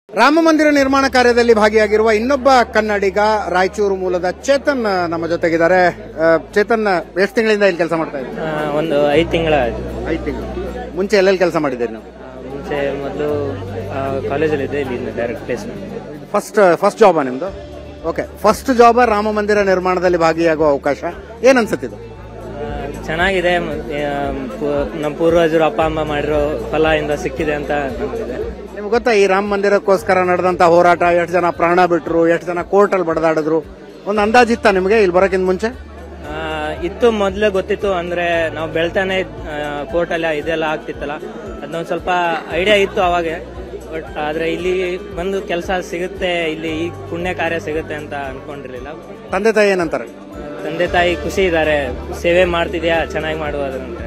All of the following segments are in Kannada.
ರಾಮ ಮಂದಿರ ನಿರ್ಮಾಣ ಕಾರ್ಯದಲ್ಲಿ ಭಾಗಿಯಾಗಿರುವ ಇನ್ನೊಬ್ಬ ಕನ್ನಡಿಗ ರಾಯಚೂರು ಮೂಲದ ಚೇತನ್ ನಮ್ಮ ಜೊತೆಗಿದ್ದಾರೆ ಆ, ಚೇತನ್ ಎಷ್ಟು ತಿಂಗಳಿಂದ ಇಲ್ಲಿ ಕೆಲಸ ಮಾಡ್ತಾ ಇದ್ದೀರಿ ಆ, ಒಂದು ಐದು ತಿಂಗಳ ಐದು ತಿಂಗಳು ಮುಂಚೆ ಎಲ್ಲೆಲ್ಲಿ ಕೆಲಸ ಮಾಡಿದ್ದೀರಿ ನೀವು ಮುಂಚೆ ಮೊದಲು ಕಾಲೇಜಲ್ಲಿದ್ದೆ ಇಲ್ಲಿ ಡೈರೆಕ್ಟ್ ಪ್ಲೇಸ್ಮೆಂಟ್ ಫಸ್ಟ್ ಫಸ್ಟ್ ಜಾಬಾ ನಿಮ್ದು ಓಕೆ ಫಸ್ಟ್ ಜಾಬ ರಾಮ ಮಂದಿರ ನಿರ್ಮಾಣದಲ್ಲಿ ಭಾಗಿಯಾಗುವ ಅವಕಾಶ ಏನ್ ಅನ್ಸುತ್ತಿದ್ದು ಚೆನ್ನಾಗಿದೆ ಮ- ಆ, ಪು- ನಮ್ಮ ಪೂರ್ವಜರು ಅಪ್ಪ ಅಮ್ಮ ಮಾಡಿರೋ ಫಲ ಇಂದ ಸಿಕ್ಕಿದೆ ಅಂತ ನಮ್ಗಿದೆ ನಿಮ್ಗೆ ಗೊತ್ತಾ ಈ ರಾಮ ಮಂದಿರಕ್ಕೋಸ್ಕರ ನಡೆದಂತ ಹೋರಾಟ ಎಷ್ಟು ಜನ ಪ್ರಾಣ ಬಿಟ್ರು ಎಷ್ಟು ಜನ ಕೋರ್ಟ್ ಅಲ್ಲಿ ಬಡದಾಡಿದ್ರು ಒಂದು ಅಂದಾಜಿತ್ತ ನಿಮಗೆ ಇಲ್ಲಿ ಬರೋಕ್ಕಿಂತ ಮುಂಚೆ ಆ, ಇತ್ತು ಮೊದಲೇ ಗೊತ್ತಿತ್ತು ಅಂದ್ರೆ ನಾವು ಬೆಳ್ತಾನೆ ಕೋರ್ಟ್ ಅಲ್ಲಿ ಇದೆಲ್ಲ ಆಗ್ತಿತ್ತಲ್ಲ ಅದನ್ನೊಂದು ಸ್ವಲ್ಪ ಐಡಿಯಾ ಇತ್ತು ಅವಾಗ ಬಟ್ ಆದ್ರೆ ಇಲ್ಲಿ ಬಂದು ಕೆಲಸ ಸಿಗುತ್ತೆ ಇಲ್ಲಿ ಈ ಪುಣ್ಯ ಕಾರ್ಯ ಸಿಗುತ್ತೆ ಅಂತ ಅನ್ಕೊಂಡಿರ್ಲಿಲ್ಲ ತಂದೆ ತಾಯಿ ಏನಂತಾರೆ ತಂದೆ ತಾಯಿ ಖುಷಿ ಇದ್ದಾರೆ ಸೇವೆ ಮಾಡ್ತಿದ್ಯಾ ಚೆನ್ನಾಗಿ ಮಾಡುವುದಂತ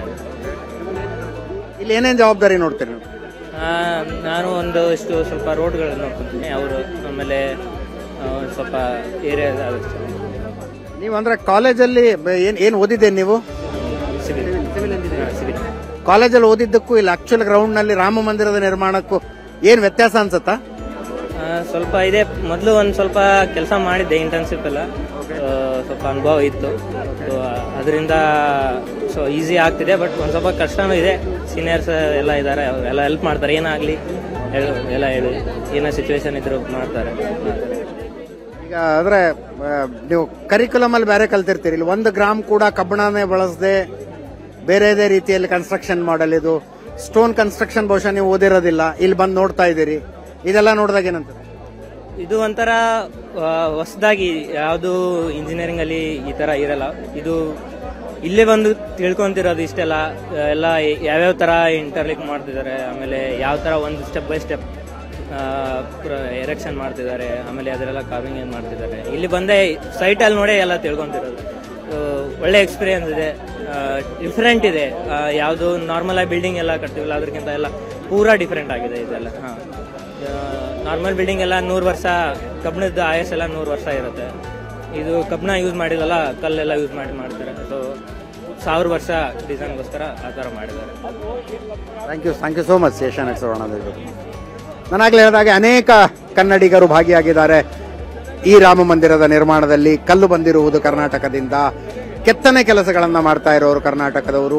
ಇಲ್ಲಿ ಏನೇನ್ ಜವಾಬ್ದಾರಿ ನೋಡ್ತೀರಿ ನೀವು ಆ, ನಾನು ಒಂದು ಇಷ್ಟು ಸ್ವಲ್ಪ ರೋಡ್ಗಳನ್ನು ನೋಡ್ಕೊಂತೀನಿ ಅವರು ಆಮೇಲೆ ಆ, ಒಂದ್ ಸ್ವಲ್ಪ ಏರಿಯಾ ನೀವು ಅಂದ್ರೆ ಕಾಲೇಜಲ್ಲಿ ಬ- ಏನ್ ಏನ್ ಓದಿದ್ದೇನೆ ನೀವು ಸಿವಿಲ್ ಸಿವಿಲ್ ಕಾಲೇಜಲ್ಲಿ ಓದಿದ್ದಕ್ಕೂ ಇಲ್ಲಿ ಆಕ್ಚುಲ್ ಗ್ರೌಂಡ್ ನಲ್ಲಿ ರಾಮ ಮಂದಿರದ ನಿರ್ಮಾಣಕ್ಕೂ ಏನ್ ವ್ಯತ್ಯಾಸ ಅನ್ಸತ್ತಾ ಆ, ಸ್ವಲ್ಪ ಇದೆ ಮೊದಲು ಒಂದು ಸ್ವಲ್ಪ ಕೆಲಸ ಮಾಡಿದ್ದೆ ಇಂಟರ್ನ್ಶಿಪ್ ಎಲ್ಲ ಆ, ಸ್ವಲ್ಪ ಅನುಭವ ಇತ್ತು ಸೊ ಅದರಿಂದ ಸೊ ಈಸಿ ಆಗ್ತಿದೆ ಬಟ್ ಒಂದು ಸ್ವಲ್ಪ ಕಷ್ಟನೂ ಇದೆ ಸೀನಿಯರ್ಸ್ ಎಲ್ಲ ಇದ್ದಾರೆ ಎಲ್ಲ ಹೆಲ್ಪ್ ಮಾಡ್ತಾರೆ ಏನಾಗಲಿ ಎಲ್ಲ ಹೇಳಿ ಏನೋ ಸಿಚುವೇಶನ್ ಇದ್ರು ಮಾಡ್ತಾರೆ ಈಗ ಅಂದ್ರೆ ಆ, ನೀವು ಕರಿಕ್ಯುಲಮ್ ಅಲ್ಲಿ ಬೇರೆ ಕಲ್ತಿರ್ತೀರಿ ಇಲ್ಲಿ ಒಂದು ಗ್ರಾಮ್ ಕೂಡ ಕಬ್ಬಣನೇ ಬಳಸದೆ ಬೇರೆದೇ ರೀತಿಯಲ್ಲಿ ಕನ್ಸ್ಟ್ರಕ್ಷನ್ ಮಾಡಲ್ ಇದು ಸ್ಟೋನ್ ಕನ್ಸ್ಟ್ರಕ್ಷನ್ ಬಹುಶಃ ನೀವು ಓದಿರೋದಿಲ್ಲ ಇಲ್ಲಿ ಬಂದು ನೋಡ್ತಾ ಇದ್ದೀರಿ ಇದೆಲ್ಲ ನೋಡಿದಾಗ ಏನಂತ ಇದು ಒಂಥರ ಹೊಸದಾಗಿ ಯಾವುದು ಇಂಜಿನಿಯರಿಂಗ್ ಅಲ್ಲಿ ಈ ತರ ಇರಲ್ಲ ಇದು ಇಲ್ಲೇ ಬಂದು ತಿಳ್ಕೊಂತಿರೋದು ಇಷ್ಟೆಲ್ಲ ಆ, ಎಲ್ಲ ಯಾವ್ಯಾವ ತರ ಇಂಟರ್ಲಿಕ್ ಮಾಡ್ತಿದ್ದಾರೆ ಆಮೇಲೆ ಯಾವ ತರ ಒಂದು ಸ್ಟೆಪ್ ಬೈ ಸ್ಟೆಪ್ ಎರೆಕ್ಷನ್ ಮಾಡ್ತಿದ್ದಾರೆ ಆಮೇಲೆ ಅದರೆಲ್ಲ ಕಾರ್ವಿಂಗ್ ಏನ್ ಮಾಡ್ತಿದ್ದಾರೆ ಇಲ್ಲಿ ಬಂದೆ ಸೈಟ್ ಅಲ್ಲಿ ನೋಡಿ ಎಲ್ಲ ತಿಳ್ಕೊಂತಿರೋದು So, ಒಳ್ಳೆ ಎಕ್ಸ್ಪೀರಿಯನ್ಸ್ ಇದೆ ಡಿಫ್ರೆಂಟ್ ಇದೆ ಯಾವುದು ನಾರ್ಮಲ್ ಆಗಿ ಬಿಲ್ಡಿಂಗ್ ಎಲ್ಲ ಕಟ್ತೀವಲ್ಲ ಅದಕ್ಕಿಂತ ಎಲ್ಲ ಪೂರಾ ಡಿಫ್ರೆಂಟ್ ಆಗಿದೆ ಇದೆಲ್ಲ ಹಾ ನಾರ್ಮಲ್ ಬಿಲ್ಡಿಂಗ್ ಎಲ್ಲ ನೂರು ವರ್ಷ ಕಬ್ಬಿಣದ ಆಯಸ್ ಎಲ್ಲ ನೂರು ವರ್ಷ ಇರುತ್ತೆ ಇದು ಕಬ್ಬಿಣ ಯೂಸ್ ಮಾಡಿಲ್ಲಲ್ಲ ಕಲ್ಲೆಲ್ಲ ಯೂಸ್ ಮಾಡಿ ಮಾಡ್ತಾರೆ ಸೊ ಸಾವಿರ ವರ್ಷ ಡಿಸೈನ್ಗೋಸ್ಕರ ಆ ಥರ ಮಾಡಿದ್ದಾರೆ thank you thank you so much Seshan ನಾನಾಗಲೇ ಹೇಳಿದಾಗೆ ಅನೇಕ ಕನ್ನಡಿಗರು ಭಾಗಿಯಾಗಿದ್ದಾರೆ ಈ ರಾಮ ಮಂದಿರದ ನಿರ್ಮಾಣದಲ್ಲಿ ಕಲ್ಲು ಬಂದಿರುವುದು ಕರ್ನಾಟಕದಿಂದ ಕೆತ್ತನೆ ಕೆಲಸಗಳನ್ನ ಮಾಡ್ತಾ ಇರೋರು ಕರ್ನಾಟಕದವರು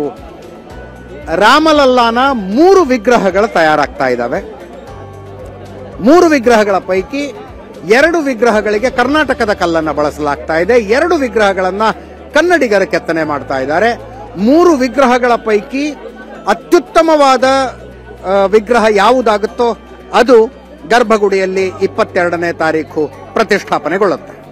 ರಾಮಲಲ್ಲಾನ ಮೂರು ವಿಗ್ರಹಗಳು ತಯಾರಾಗ್ತಾ ಇದ್ದಾವೆ ಮೂರು ವಿಗ್ರಹಗಳ ಪೈಕಿ ಎರಡು ವಿಗ್ರಹಗಳಿಗೆ ಕರ್ನಾಟಕದ ಕಲ್ಲನ್ನ ಬಳಸಲಾಗ್ತಾ ಇದೆ ಎರಡು ವಿಗ್ರಹಗಳನ್ನ ಕನ್ನಡಿಗರ ಕೆತ್ತನೆ ಮಾಡ್ತಾ ಇದ್ದಾರೆ ಮೂರು ವಿಗ್ರಹಗಳ ಪೈಕಿ ಅತ್ಯುತ್ತಮವಾದ ಆ, ವಿಗ್ರಹ ಯಾವುದಾಗುತ್ತೋ ಅದು ಗರ್ಭಗುಡಿಯಲ್ಲಿ ಇಪ್ಪತ್ತೆರಡನೇ ತಾರೀಕು ಪ್ರತಿಷ್ಠಾಪನೆಗೊಳ್ಳುತ್ತೆ